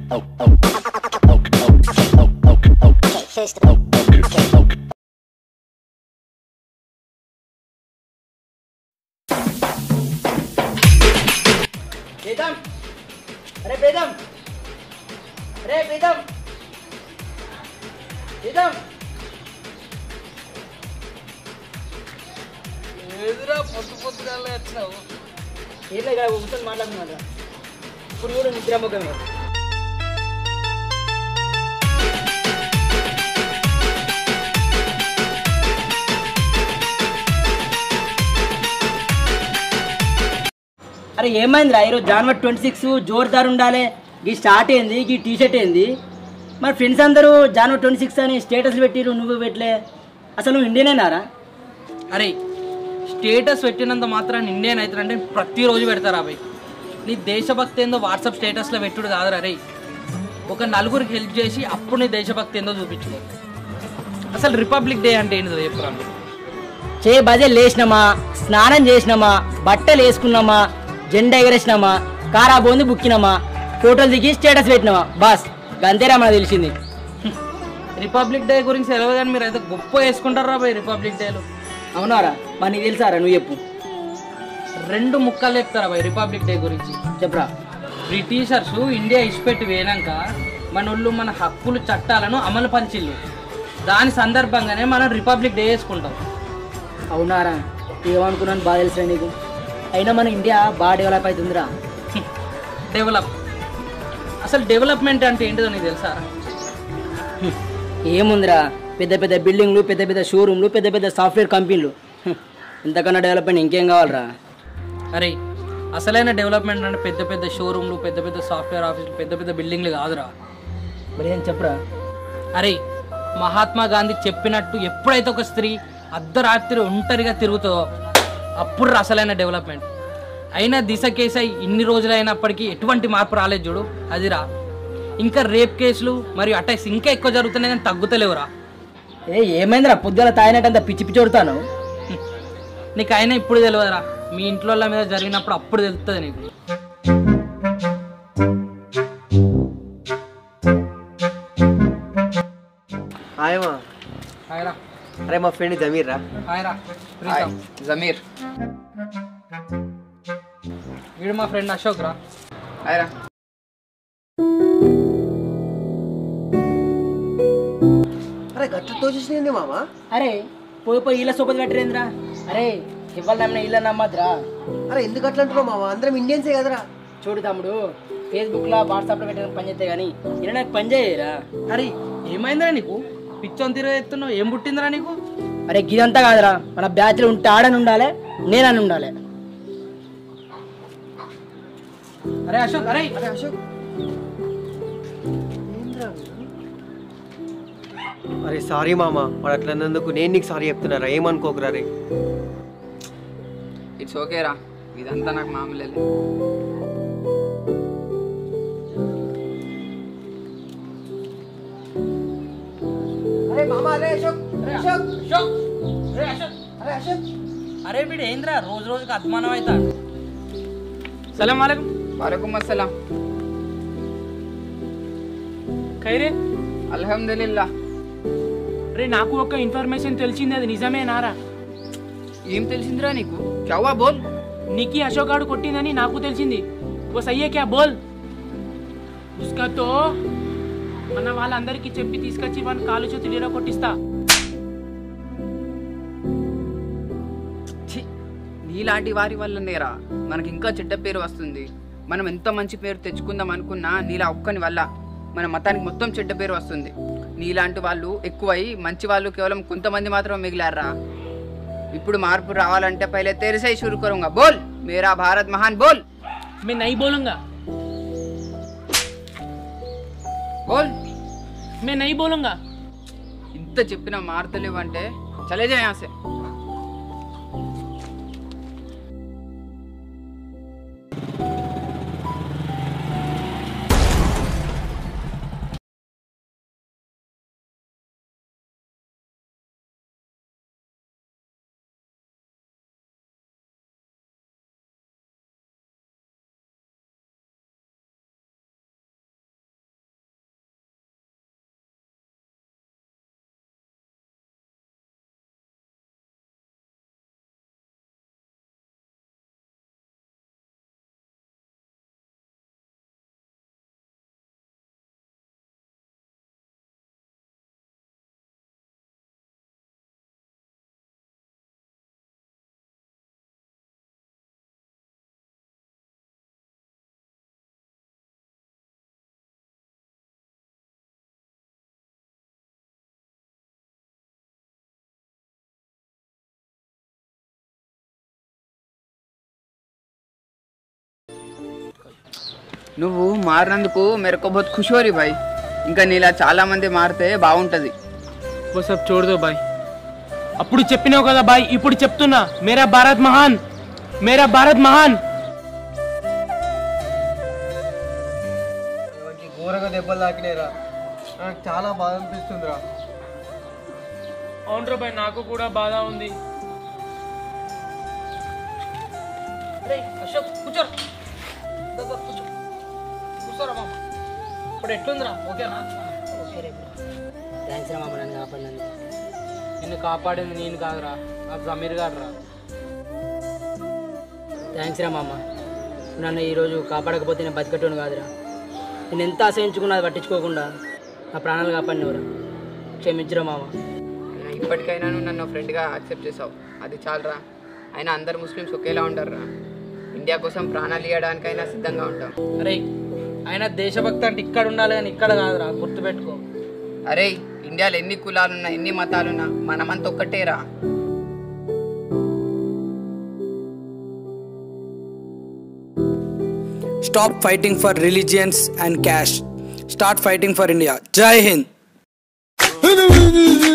ప్రీతం అరే ప్రీతం అరే ప్రీతం ప్రీతం ఎదురా పొద్దు పొద్దుగా వచ్చినావు ఏం ఇక్కడ కూర్చొని మాట్లాడుతున్నా ఇప్పుడు కూడా నిద్రముఖమే అరే ఏమైందిరా ఈరోజు జనవరి ట్వంటీ సిక్స్ జోర్దార్ ఉండాలి ఈ స్టార్ట్ అయింది ఈ టీ షర్ట్ ఏంది మరి ఫ్రెండ్స్ అందరూ జనవరి ట్వంటీ సిక్స్ అని స్టేటస్ పెట్టిరు నువ్వు పెట్టలే అసలు నువ్వు ఇండియనేనారా అరే స్టేటస్ పెట్టినంత మాత్రం ఇండియన్ అవుతారంటే ప్రతిరోజు పెడతారా అబ్బాయి నీ దేశభక్తి ఏందో వాట్సాప్ స్టేటస్లో పెట్టుడు కాదురా రే ఒక నలుగురికి హెల్ప్ చేసి అప్పుడు నీ దేశభక్తి ఏందో చూపించుకో అసలు రిపబ్లిక్ డే అంటే ఏంటో చెప్పురా చే బజే లేచినామా స్నానం చేసినామా బట్టలు వేసుకున్నామా జెండా ఎగరేసినామా కారా బోంది బుక్కినామా ఫోటోలు దిగి స్టేటస్ పెట్టినామా బాస్ గంతేరా మనకు తెలిసింది రిపబ్లిక్ డే గురించి తెలియదు కానీ మీరు అయితే గొప్ప వేసుకుంటారా బాయ్ రిపబ్లిక్ డేలో అవునారా మరి నీకు తెలుసారా నువ్వు చెప్పు రెండు ముక్కలు చెప్తారా బాయ్ రిపబ్లిక్ డే గురించి చెప్పురా బ్రిటిషర్స్ ఇండియా ఇచ్చిపెట్టి పోయినాక మనోళ్ళు మన హక్కులు చట్టాలను అమలు పరిచిల్లు దాని సందర్భంగానే మనం రిపబ్లిక్ డే చేసుకుంటాం అవునారా ఏమనుకున్నాను బాగా తెలుసురా నీకు అయినా మన ఇండియా బాగా డెవలప్ అవుతుందిరా డెవలప్ అసలు డెవలప్మెంట్ అంటే ఏంటిదో నీకు తెలుసా హ్మ్. ఏముందిరా పెద్ద పెద్ద బిల్డింగ్లు పెద్ద పెద్ద షోరూమ్లు పెద్ద పెద్ద సాఫ్ట్వేర్ కంపెనీలు హ్మ్. ఇంతకన్నా డెవలప్మెంట్ ఇంకేం కావాలరా అరే అసలైన డెవలప్మెంట్ అంటే పెద్ద పెద్ద షోరూమ్లు పెద్ద పెద్ద సాఫ్ట్వేర్ ఆఫీసులు పెద్ద పెద్ద బిల్డింగ్లు కాదురా మరి ఏం చెప్పురా అరే మహాత్మా గాంధీ చెప్పినట్టు ఎప్పుడైతే ఒక స్త్రీ అర్ధరాత్రి ఒంటరిగా తిరుగుతుందో అప్పుడు రా అసలైన డెవలప్మెంట్ అయినా దిశ కేసు అయి ఇన్ని రోజులైనప్పటికీ ఎటువంటి మార్పు రాలేదు చూడు అది రా ఇంకా రేప్ కేసులు మరియు అటాక్స్ ఇంకా ఎక్కువ జరుగుతున్నాయి కానీ తగ్గుతలేవురా ఏ ఏమైందిరా పొద్దుల తాగినట్టంత పిచ్చి పిచ్చి కొడతాను హ్మ్. నీకు అయినా ఇప్పుడు తెలియదురా మీ ఇంట్లో వాళ్ళ మీద జరిగినప్పుడు అప్పుడు తెలుస్తుంది నీకు హాయమా హాయ్రా అరే మా ఫ్రెండ్ జమీర్ రా హాయ్రా ప్రీతం జమీర్ వీడు మా ఫ్రెండ్ అశోక్ రా హాయ్రా అరే గట్ల తోచేసింది మామ అరే పోయి పోయి ఇళ్ళ సోపతి పెట్టరేంద్రా అరే ఇవాళ నమ్మిన ఇళ్ళ నమ్మద్రా అరే ఎందుకు అట్లా అంటున్నావు మామ అందరం ఇండియన్సే కదరా చూడు తమ్ముడు ఫేస్బుక్లో వాట్సాప్లో పెట్టిన పని చేస్తే కానీ ఇలా నాకు పని చేయరా అరే ఏమైందిరా నీకు పిచ్చోని తిరగ ఎత్తున్నావు ఏం పుట్టిందిరా నీకు అరే గిదంతా కాదురా మన బ్యాచ్లో ఉంటే ఆడని ఉండాలి నేనని ఉండాలి అరే అశోక్ అరే అరే అశోక్ అరే సారీ మామ వాడు అట్లా అన్నందుకు నేను నీకు సారీ చెప్తున్నారా ఏమనుకోకురా రే ఇట్స్ ఓకేరా ఇదంతా నాకు మామూలే అరే మామ అరే అశోక్ అశోక్ అశోక్ అరే అశోక్ అరే అశోక్ అరే వీడు ఏంద్రా రోజు రోజుకి అద్మానం అవుతాడు సలాం వాలేకుం వాలేకుమ్ అస్సలాం ఖైరే అల్హమ్దులిల్లా రే నాకు ఒక ఇన్ఫర్మేషన్ తెలిసింది అది నిజమేనారా ఏం తెలిసిందిరా నీకు క్యావా బోల్ నీకి అశోక్ గాడు కొట్టిందని నాకు తెలిసింది ఓ సయ్యే క్యా బోల్ ఉస్కాతో మన వాళ్ళందరికీ చెప్పి తీసుకొచ్చి వాడిని కాలు చేతులు ఇరా కొట్టిస్తా ఛీ, నీలాంటి వారి వల్లనేరా మనకి ఇంకా చెడ్డ పేరు వస్తుంది మనం ఎంత మంచి పేరు తెచ్చుకుందాం అనుకున్నా నీలా ఒక్కని వల్ల మన మతానికి మొత్తం చెడ్డ పేరు వస్తుంది నీలాంటి వాళ్ళు ఎక్కువై మంచి వాళ్ళు కేవలం కొంతమంది మాత్రం మిగిలారా ఇప్పుడు మార్పు రావాలంటే పైలే తెరిసే షురు కరుంగా బోల్ మేరా భారత్ మహాన్ బోల్ मैं नहीं बोलूंगा బోల్ मैं नहीं बोलूंगा ఇంత చెప్పినా మారతలేవంటే చలే జా यहाँ से నువ్వు మారినందుకు మెరకు బహుత్ ఖుషోరి భాయ్ ఇంకా నీలా చాలా మంది మారితే బాగుంటది वो सब छोड़ दो भाई అప్పుడు చెప్పినావు కదా బాయ్ ఇప్పుడు చెప్తున్నా మేరా భారత్ మహాన్ మేరా భారత్ మహాన్ వాడికి ఘోరంగా దెబ్బలు తాకినాయిరా నాకు చాలా బాధ అనిపిస్తుందిరా అవునరా బాయ్ నాకు కూడా బాధ ఉంది అశోక్ కూర్చోరా దా, దా, కూర్చో కూర్చోరా మామ ఇప్పుడు ఎట్లుందిరా ఓకేనా థ్యాంక్స్ రా మామ నన్ను కాపాడినందుకు నిన్ను కాపాడింది నేను కాదురా ఆ జమీర్ గారు రా థ్యాంక్స్ రా మామ నన్ను ఈరోజు కాపాడకపోతే నేను బతికట్టును కాదురా నేను ఎంత ఆశయించుకున్నా అది పట్టించుకోకుండా నా ప్రాణాలు కాపాడినవరా క్షమించురా మామ అయినా ఇప్పటికైనా నువ్వు నన్ను ఫ్రెండ్గా యాక్సెప్ట్ చేసావు అది చాలరా అయినా అందరు ముస్లిమ్స్ ఒకేలా ఉంటారురా ఇండియా కోసం ప్రాణాలు ఇవ్వడానికైనా సిద్ధంగా ఉంటాం అరే ఆయన దేశభక్తి అంటే ఇక్కడ ఉండాలి కానీ ఇక్కడ కాదురా గుర్తుపెట్టుకో అరే ఇండియాలో ఎన్ని కులాలున్నా ఎన్ని మతాలున్నా మనమంతా ఒక్కటేరా Stop fighting for religions and cash. Start fighting for India. Jai Hind.